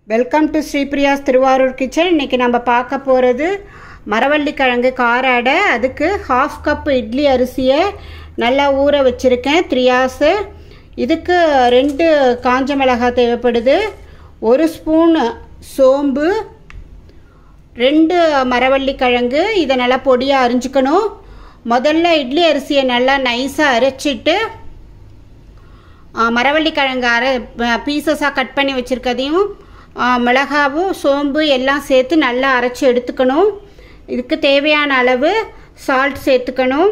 welcome to Sripriya's Thiruvarur kitchen இன்றைக்கி நம்ம பார்க்க போகிறது மரவள்ளி கிழங்கு கார அடை அதுக்கு ஹாஃப் கப் இட்லி அரிசியை நல்லா ஊற வச்சுருக்கேன் த்ரீ ஹார்ஸு இதுக்கு ரெண்டு காஞ்ச மிளகாய் தேவைப்படுது ஒரு ஸ்பூன் சோம்பு ரெண்டு மரவள்ளி கிழங்கு இதை நல்லா பொடியாக அரிஞ்சுக்கணும் முதல்ல இட்லி அரிசியை நல்லா நைஸாக அரைச்சிட்டு மரவள்ளி கிழங்கு அரை பீசஸாக கட் பண்ணி வச்சுருக்கதையும் மிளகாவும் சோம்பு எல்லாம் சேர்த்து நல்லா அரைச்சி எடுத்துக்கணும் இதுக்கு தேவையான அளவு சால்ட் சேர்த்துக்கணும்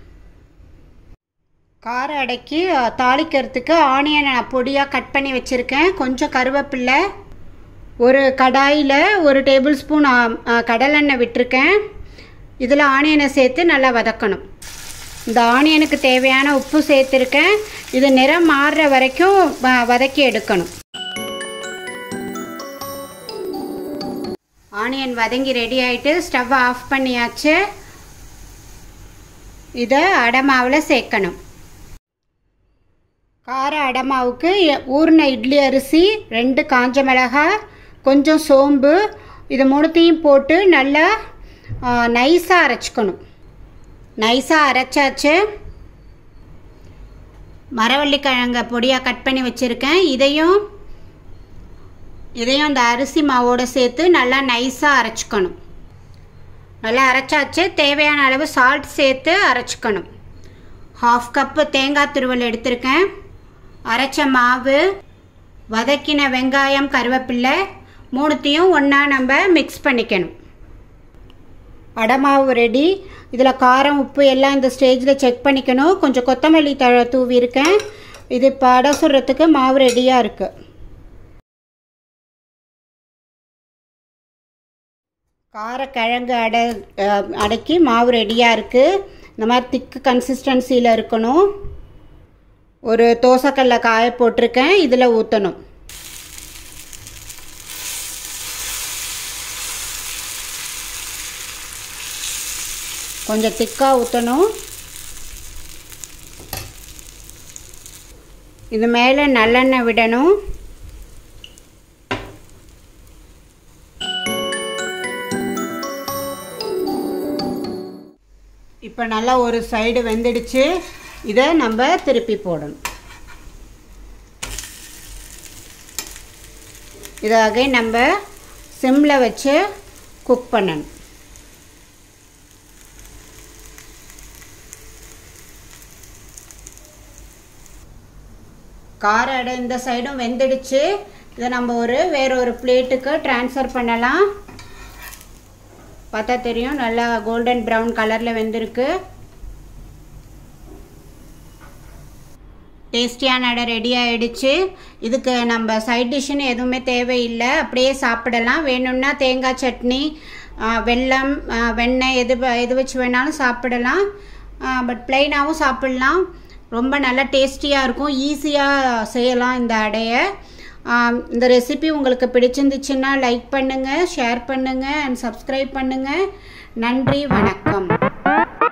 கார அடைக்கி தாளிக்கிறதுக்கு ஆனியனை நான் பொடியாக கட் பண்ணி வச்சுருக்கேன் கொஞ்சம் கருவேப்பில்லை ஒரு கடாயில் ஒரு டேபிள் ஸ்பூன் கடலெண்ணெய் விட்டுருக்கேன் இதில் ஆனியனை சேர்த்து நல்லா வதக்கணும் இந்த ஆனியனுக்கு தேவையான உப்பு சேர்த்துருக்கேன் இது நிறம் மாறுற வரைக்கும் வதக்கி எடுக்கணும் ஆனியன் வதங்கி ரெடி ஆகிட்டு ஸ்டவ் ஆஃப் பண்ணியாச்சு இதை அடமாவில் சேர்க்கணும் கார அடமாவுக்கு ஊறின இட்லி அரிசி ரெண்டு காஞ்ச மிளகாய் கொஞ்சம் சோம்பு இது மூணுத்தையும் போட்டு நல்லா நைஸாக அரைச்சிக்கணும் நைஸாக அரைச்சாச்சு மரவள்ளி கிழங்க பொடியாக கட் பண்ணி வச்சுருக்கேன் இதையும் இதையும் அந்த அரிசி மாவோடு சேர்த்து நல்லா நைஸாக அரைச்சிக்கணும் நல்லா அரைச்சாச்சு தேவையான அளவு சால்ட் சேர்த்து அரைச்சிக்கணும் ஹாஃப் கப்பு தேங்காய் துருவல் எடுத்திருக்கேன் அரைச்ச மாவு வதக்கின வெங்காயம் கருவேப்பில்லை மூணுத்தையும் ஒன்றா நம்ம மிக்ஸ் பண்ணிக்கணும் அடமாவு ரெடி இதில் காரம் உப்பு எல்லாம் இந்த ஸ்டேஜில் செக் பண்ணிக்கணும் கொஞ்சம் கொத்தமல்லி தழை தூவி இருக்கேன் இது இப்போ அடை சுடுறதுக்கு மாவு ரெடியாக இருக்குது காரக்கிழங்கு அடை அடைக்கி மாவு ரெடியாக இருக்குது இந்த மாதிரி திக்கு கன்சிஸ்டன்சியில் இருக்கணும் ஒரு தோசைக்கல்ல காய போட்டிருக்கேன் இதில் ஊற்றணும் கொஞ்சம் திக்காக ஊற்றணும் இது மேலே நல்லெண்ணெய் விடணும் இப்போ நல்லா ஒரு சைடு வெந்துடுச்சு இதை நம்ம திருப்பி போடணும் இதாக நம்ம சிம்மில் வச்சு குக் பண்ணணும் கார அடை இந்த சைடும் வெந்துடுச்சு இதை நம்ம ஒரு வேற ஒரு பிளேட்டுக்கு ட்ரான்ஸ்ஃபர் பண்ணலாம் பார்த்தா தெரியும் நல்லா கோல்டன் ப்ரௌன் கலரில் வெந்திருக்கு டேஸ்டியான அடை ரெடி ஆகிடுச்சு இதுக்கு நம்ம சைட் டிஷ்ஷுன்னு எதுவுமே தேவையில்லை அப்படியே சாப்பிடலாம் வேணும்னா தேங்காய் சட்னி வெல்லம் வெண்ணெய் எது எது வச்சு வேணாலும் சாப்பிடலாம் பட் ப்ளைனாகவும் சாப்பிட்லாம் ரொம்ப நல்லா டேஸ்டியாக இருக்கும் ஈஸியாக செய்யலாம் இந்த அடையை இந்த ரெசிபி உங்களுக்கு பிடிச்சிருந்துச்சுன்னா லைக் பண்ணுங்கள் ஷேர் பண்ணுங்கள் அண்ட் சப்ஸ்கிரைப் பண்ணுங்கள் நன்றி வணக்கம்